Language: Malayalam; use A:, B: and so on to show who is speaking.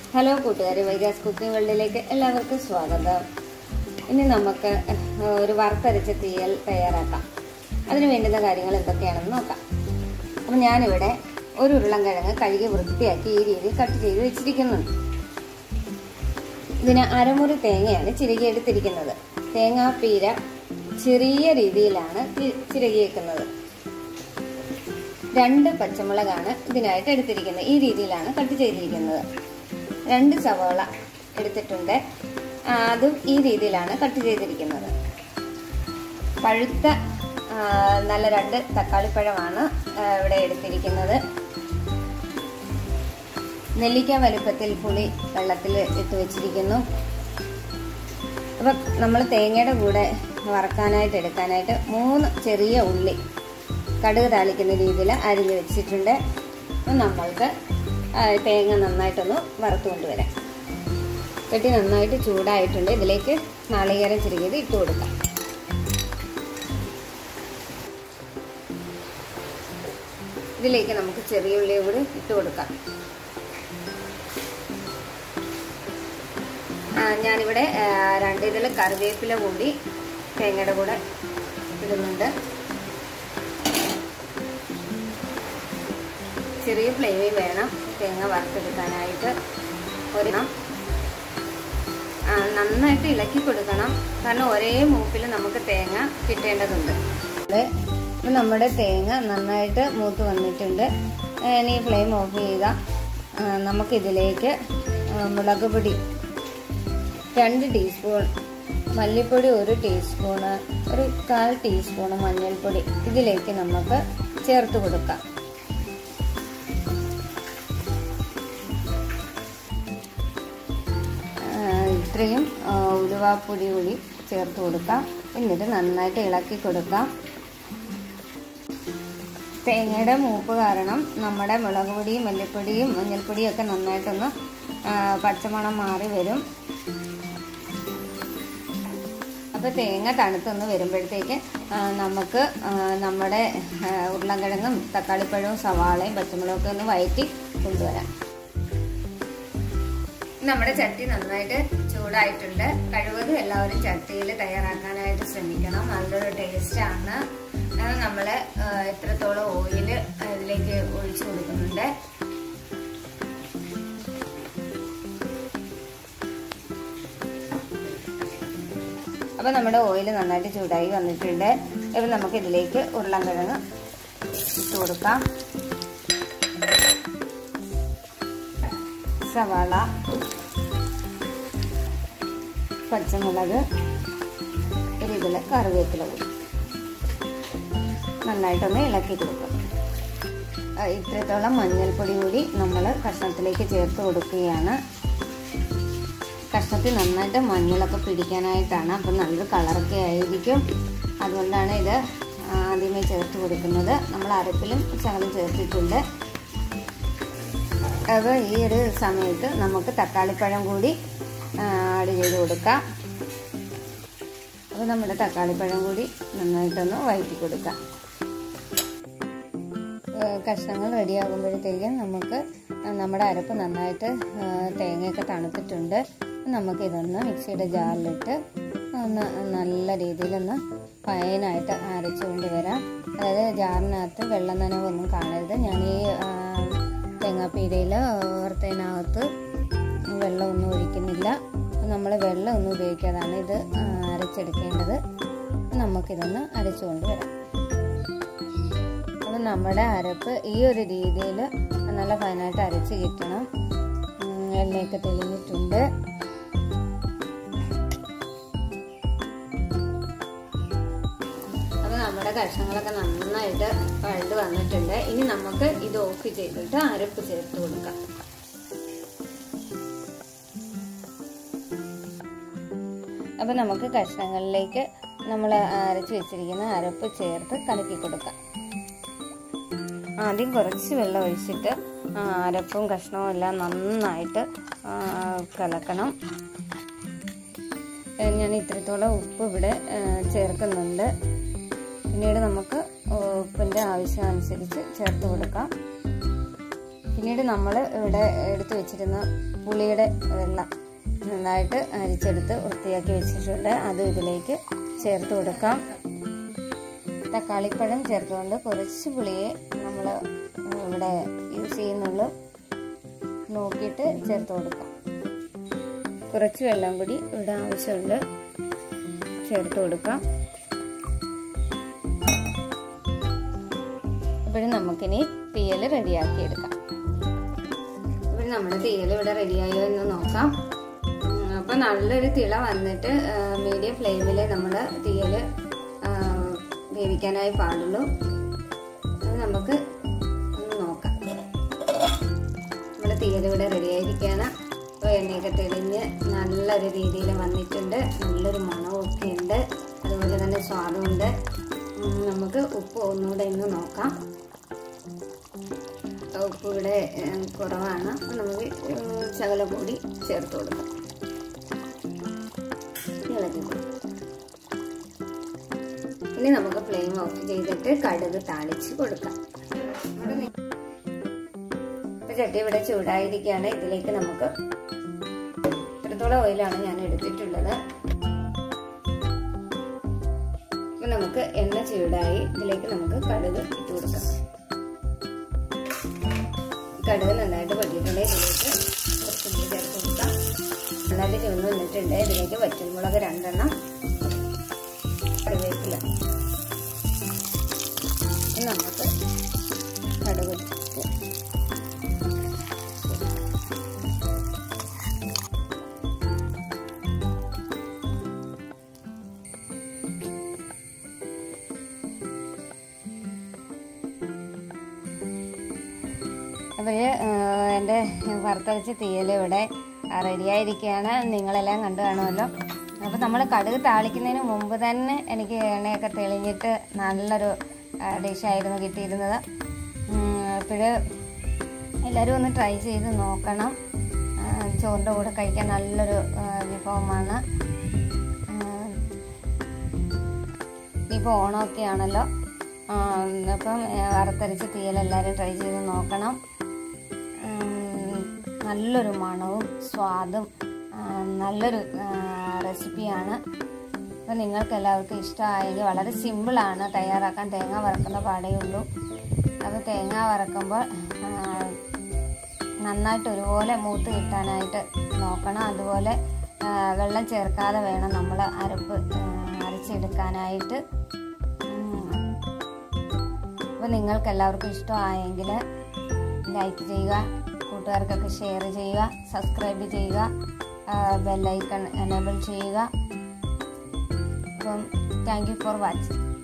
A: ഹലോ കൂട്ടുകാരെ വൈകാസ് കുക്കിംഗ് വേൾഡിലേക്ക് എല്ലാവർക്കും സ്വാഗതം ഇനി നമുക്ക് ഒരു വറുത്തരച്ച തീയൽ തയ്യാറാക്കാം അതിന് വേണ്ടുന്ന കാര്യങ്ങൾ എന്തൊക്കെയാണെന്ന് നോക്കാം അപ്പം ഞാനിവിടെ ഒരു ഉരുളൻകിഴങ്ങ് കഴുകി വൃത്തിയാക്കി ഈ രീതിയിൽ കട്ട് ചെയ്ത് വെച്ചിരിക്കുന്നുണ്ട് ഇതിന് അരമുറി തേങ്ങയാണ് ചിരകിയെടുത്തിരിക്കുന്നത് തേങ്ങാപ്പീര ചെറിയ രീതിയിലാണ് ചിരകിയേക്കുന്നത് രണ്ട് പച്ചമുളകാണ് ഇതിനായിട്ട് എടുത്തിരിക്കുന്നത് ഈ രീതിയിലാണ് കട്ട് ചെയ്തിരിക്കുന്നത് രണ്ട് സവാള എടുത്തിട്ടുണ്ട് അതും ഈ രീതിയിലാണ് കട്ട് ചെയ്തിരിക്കുന്നത് പഴുത്ത നല്ല രണ്ട് തക്കാളിപ്പഴമാണ് ഇവിടെ എടുത്തിരിക്കുന്നത് നെല്ലിക്ക വലുപ്പത്തിൽ പുളി വെള്ളത്തിൽ ഇട്ട് വെച്ചിരിക്കുന്നു അപ്പം നമ്മൾ തേങ്ങയുടെ കൂടെ വറക്കാനായിട്ട് എടുക്കാനായിട്ട് മൂന്ന് ചെറിയ ഉള്ളി കടുക് താളിക്കുന്ന രീതിയിൽ അരിഞ്ഞ് വെച്ചിട്ടുണ്ട് അപ്പം നമ്മൾക്ക് തേങ്ങ നന്നായിട്ടൊന്ന് വറുത്ത് കൊണ്ടുവരാം ചട്ടി നന്നായിട്ട് ചൂടായിട്ടുണ്ട് ഇതിലേക്ക് നാളികേരം ചെറുകിയത് ഇട്ട് കൊടുക്കാം ഇതിലേക്ക് നമുക്ക് ചെറിയ ഉള്ളിയും കൂടി ഇട്ട് കൊടുക്കാം ഞാനിവിടെ രണ്ട് ഇതിൽ കറിവേപ്പില കൂടി തേങ്ങയുടെ കൂടെ ഇടുന്നുണ്ട് ചെറിയ ഫ്ലെയിമിൽ വേണം തേങ്ങ വറുത്തെടുക്കാനായിട്ട് ഒരു നന്നായിട്ട് ഇളക്കി കൊടുക്കണം കാരണം ഒരേ മൂപ്പിൽ നമുക്ക് തേങ്ങ കിട്ടേണ്ടതുണ്ട് ഇപ്പം നമ്മുടെ തേങ്ങ നന്നായിട്ട് മൂത്ത് വന്നിട്ടുണ്ട് ഇനി ഫ്ലെയിം ഓഫ് ചെയ്ത നമുക്കിതിലേക്ക് മുളക് പൊടി രണ്ട് ടീസ്പൂൺ മല്ലിപ്പൊടി ഒരു ടീസ്പൂണ് ഒരു കാൽ ടീസ്പൂണ് മഞ്ഞൾപ്പൊടി ഇതിലേക്ക് നമുക്ക് ചേർത്ത് കൊടുക്കാം ഇത്രയും ഉലുവാപ്പൊടി കൂടി ചേർത്ത് കൊടുക്കാം എന്നിട്ട് നന്നായിട്ട് ഇളക്കി കൊടുക്കാം തേങ്ങയുടെ മൂപ്പ് കാരണം നമ്മുടെ മുളക് പൊടിയും മല്ലിപ്പൊടിയും മഞ്ഞൾപ്പൊടിയും ഒക്കെ നന്നായിട്ടൊന്ന് പച്ചമണം മാറി വരും അപ്പോൾ തേങ്ങ തണുത്തൊന്ന് വരുമ്പോഴത്തേക്ക് നമുക്ക് നമ്മുടെ ഉരുളൻകിഴങ്ങും തക്കാളിപ്പഴവും സവാളയും പച്ചമുളകൊക്കെ ഒന്ന് വയറ്റി കൊണ്ടുവരാം നമ്മുടെ ചട്ടി നന്നായിട്ട് ചൂടായിട്ടുണ്ട് കഴിവതും എല്ലാവരും ചട്ടിയിൽ തയ്യാറാക്കാനായിട്ട് ശ്രമിക്കണം നല്ലൊരു ടേസ്റ്റാണ് നമ്മൾ എത്രത്തോളം ഓയിൽ അതിലേക്ക് ഒഴിച്ചു കൊടുക്കുന്നുണ്ട് അപ്പോൾ നമ്മുടെ ഓയിൽ നന്നായിട്ട് ചൂടായി വന്നിട്ടുണ്ട് ഇപ്പം നമുക്ക് ഇതിലേക്ക് ഉരുളൻകിഴങ്ങ് ഇട്ട് കൊടുക്കാം സവാള പച്ചമുളക് ഒരു ഇതിൽ കറിവേപ്പില കൂടി നന്നായിട്ടൊന്ന് ഇളക്കി കൊടുക്കുക ഇത്രത്തോളം മഞ്ഞൾപ്പൊടി കൂടി നമ്മൾ കഷ്ണത്തിലേക്ക് ചേർത്ത് കൊടുക്കുകയാണ് കഷ്ണത്തിൽ നന്നായിട്ട് മഞ്ഞളൊക്കെ പിടിക്കാനായിട്ടാണ് അപ്പം നല്ലൊരു കളറൊക്കെ ആയിരിക്കും അതുകൊണ്ടാണ് ഇത് ആദ്യമേ ചേർത്ത് കൊടുക്കുന്നത് നമ്മൾ അരപ്പിലും ശകലം ചേർത്തിട്ടുണ്ട് അത് ഈ ഒരു സമയത്ത് നമുക്ക് തക്കാളിപ്പഴം കൂടി ആഡ് ചെയ്ത് കൊടുക്കാം അപ്പോൾ നമ്മുടെ തക്കാളിപ്പഴം കൂടി നന്നായിട്ടൊന്ന് വഴറ്റി കൊടുക്കാം കഷ്ണങ്ങൾ റെഡിയാകുമ്പോഴത്തേക്കും നമുക്ക് നമ്മുടെ അരപ്പ് നന്നായിട്ട് തേങ്ങയൊക്കെ തണുത്തിട്ടുണ്ട് നമുക്ക് ഇതൊന്ന് മിക്സിയുടെ ജാറിലിട്ട് ഒന്ന് നല്ല രീതിയിലൊന്ന് ഫൈനായിട്ട് അരച്ചു കൊണ്ടുവരാം അതായത് ജാറിനകത്ത് വെള്ളം നനവൊന്നും കാണരുത് ഞാൻ ഈ തേങ്ങാപ്പീരയിൽ വറുത്തതിനകത്ത് വെള്ളമൊന്നും ഒഴിക്കുന്നില്ല നമ്മൾ വെള്ളം ഒന്നും ഉപയോഗിക്കാതാണ് ഇത് അരച്ചെടുക്കേണ്ടത് നമുക്കിതൊന്ന് അരച്ചു കൊണ്ടുവരാം അപ്പം നമ്മുടെ അരപ്പ് ഈ ഒരു രീതിയിൽ നല്ല ഫൈനായിട്ട് അരച്ച് കിട്ടണം എണ്ണയൊക്കെ തെളിഞ്ഞിട്ടുണ്ട് അപ്പോൾ നമ്മുടെ കഷ്ണങ്ങളൊക്കെ നന്നായിട്ട് വഴണ്ട് വന്നിട്ടുണ്ട് ഇനി നമുക്ക് ഇത് ഓഫ് ചെയ്തിട്ട് അരപ്പ് ചേർത്ത് കൊടുക്കാം അപ്പോൾ നമുക്ക് കഷ്ണങ്ങളിലേക്ക് നമ്മൾ അരച്ച് വെച്ചിരിക്കുന്ന അരപ്പ് ചേർത്ത് കലക്കി കൊടുക്കാം ആദ്യം കുറച്ച് വെള്ളം ഒഴിച്ചിട്ട് അരപ്പും കഷ്ണവും എല്ലാം നന്നായിട്ട് കലക്കണം ഞാൻ ഇത്രത്തോളം ഉപ്പ് ഇവിടെ ചേർക്കുന്നുണ്ട് പിന്നീട് നമുക്ക് ഉപ്പിൻ്റെ ആവശ്യം അനുസരിച്ച് ചേർത്ത് കൊടുക്കാം പിന്നീട് നമ്മൾ ഇവിടെ എടുത്തു വെച്ചിരുന്ന പുളിയുടെ വെള്ളം നന്നായിട്ട് അരിച്ചെടുത്ത് വൃത്തിയാക്കി വെച്ചിട്ടുണ്ട് അത് ഇതിലേക്ക് ചേർത്ത് കൊടുക്കാം തക്കാളിപ്പഴം ചേർത്തുകൊണ്ട് കുറച്ച് പുളിയെ നമ്മൾ ഇവിടെ യൂസ് ചെയ്യുന്നുള്ളൂ നോക്കിയിട്ട് ചേർത്ത് കൊടുക്കാം കുറച്ച് വെള്ളം കൂടി ഇവിടെ ആവശ്യമുണ്ട് ചേർത്ത് കൊടുക്കാം അപ്പോഴും നമുക്കിനി തീയൽ റെഡിയാക്കി എടുക്കാം ഇവിടെ നമ്മുടെ തീയൽ ഇവിടെ റെഡിയായോ എന്ന് നോക്കാം അപ്പോൾ നല്ലൊരു തിള വന്നിട്ട് മീഡിയം ഫ്ലെയിമിൽ നമ്മൾ തീയൽ വേവിക്കാനായി പാടുള്ളൂ അത് നമുക്ക് ഒന്ന് നോക്കാം നമ്മുടെ തീയൽ ഇവിടെ റെഡിയായിരിക്കുകയാണ് അപ്പോൾ എണ്ണയൊക്കെ തെളിഞ്ഞ് നല്ലൊരു രീതിയിൽ വന്നിട്ടുണ്ട് നല്ലൊരു മണമൊക്കെ ഉണ്ട് അതുപോലെ തന്നെ സ്വാദമുണ്ട് നമുക്ക് ഉപ്പ് ഒന്നുകൂടെ ഇന്ന് നോക്കാം ഉപ്പ് ഇവിടെ കുറവാണ് അപ്പം നമുക്ക് ശകല കൂടി ചേർത്ത് കൊടുക്കാം ഇളക്കി കൊടുക്കാം ഇനി നമുക്ക് ഫ്ലെയിം ഓഫ് ചെയ്തിട്ട് കടുക് താളിച്ച് കൊടുക്കാം ഇപ്പൊ ചട്ടി ഇവിടെ ചൂടായിരിക്കുകയാണ് ഇതിലേക്ക് നമുക്ക് ഇത്രത്തോളം ഓയിലാണ് ഞാൻ എടുത്തിട്ടുള്ളത് അപ്പൊ നമുക്ക് എണ്ണ ചൂടായി ഇതിലേക്ക് നമുക്ക് കടുക് ഇട്ട് കൊടുക്കാം കടുക് നന്നായിട്ട് പൊട്ടിയിട്ടുണ്ട് ഇതിലേക്ക് കുറച്ചും കൂടി ചേർത്ത് കൊടുക്കാം നന്നായിട്ട് ചുവന്ന് വന്നിട്ടുണ്ട് ഇതിലേക്ക് വറ്റൽമുളക് രണ്ടെണ്ണം കറിവേപ്പില നമുക്ക് കടുക് അപ്പോൾ എൻ്റെ വറുത്തരച്ച തീയൽ ഇവിടെ റെഡിയായിരിക്കുകയാണ് നിങ്ങളെല്ലാം കണ്ടു കാണുമല്ലോ അപ്പോൾ നമ്മൾ കടുക് താളിക്കുന്നതിന് മുമ്പ് തന്നെ എനിക്ക് എണ്ണയൊക്കെ തെളിഞ്ഞിട്ട് നല്ലൊരു ഡിഷായിരുന്നു കിട്ടിയിരുന്നത് അപ്പോൾ എല്ലാവരും ഒന്ന് ട്രൈ ചെയ്ത് നോക്കണം ചോറിൻ്റെ കൂടെ കഴിക്കാൻ നല്ലൊരു വിഭവമാണ് ഇപ്പോൾ ഓണമൊക്കെ ആണല്ലോ അപ്പം വറുത്തരച്ച് തീയൽ എല്ലാവരും ട്രൈ ചെയ്ത് നോക്കണം നല്ലൊരു മണവും സ്വാദും നല്ലൊരു റെസിപ്പിയാണ് അപ്പോൾ നിങ്ങൾക്ക് എല്ലാവർക്കും ഇഷ്ടമായെങ്കിൽ വളരെ സിമ്പിളാണ് തയ്യാറാക്കാൻ തേങ്ങ വറക്കുന്ന പാടേ ഉള്ളൂ അപ്പോൾ തേങ്ങ വറക്കുമ്പോൾ നന്നായിട്ട് ഒരുപോലെ മൂത്ത് കിട്ടാനായിട്ട് നോക്കണം അതുപോലെ വെള്ളം ചേർക്കാതെ വേണം നമ്മൾ അരപ്പ് അരച്ചെടുക്കാനായിട്ട് അപ്പോൾ നിങ്ങൾക്ക് എല്ലാവർക്കും ഇഷ്ടമായെങ്കിൽ ലൈക്ക് ചെയ്യുക കൂട്ടുകാർക്കൊക്കെ ഷെയർ ചെയ്യുക സബ്സ്ക്രൈബ് ചെയ്യുക ബെല്ലൈക്കൺ എനേബിൾ ചെയ്യുക അപ്പം താങ്ക് യു ഫോർ വാച്ചിങ്